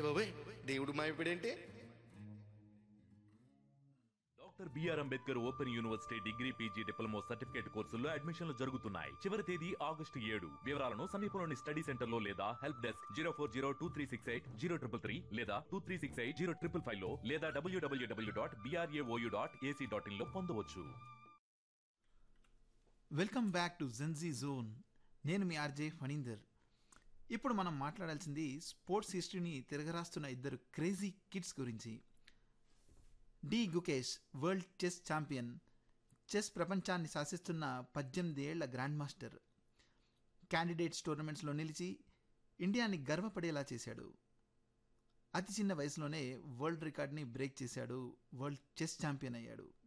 అయ్య బాబాయ్ దేవుడు మాయపడేంటి doctor BR Ambedkar open university degree PG diploma certificate కోర్సుల్లో అడ్మిషన్లు జరుగుతున్నాయి చివరి తేదీ ఆగస్టు ఏడు వివరాలను సమీపంలోని స్టడీ సెంటర్ లో లేదా help desk zero four zero two three six eight zero triple three లేదా two three six eight zero triple five లో లేదా W W W dot BRAOU dot AC dot in లో పొందవచ్చు welcome back to Gen Z zone నేను మీ RJ Phanindar ఇప్పుడు మనం మాట్లాడాల్సింది స్పోర్ట్స్ హిస్టరీని తిరగరాస్తున్న ఇద్దరు క్రేజీ కిడ్స్ గురించి D Gukesh world chess champion chess ప్రపంచాన్ని శాసిస్తున్న పద్దెనిమిది ఏళ్ల గ్రాండ్ మాస్టర్ క్యాండిడేట్స్ టోర్నమెంట్స్లో నిలిచి ఇండియాని గర్వపడేలా చేశాడు అతి చిన్న వయసులోనే వరల్డ్ రికార్డ్ని బ్రేక్ చేశాడు వరల్డ్ చెస్ ఛాంపియన్ అయ్యాడు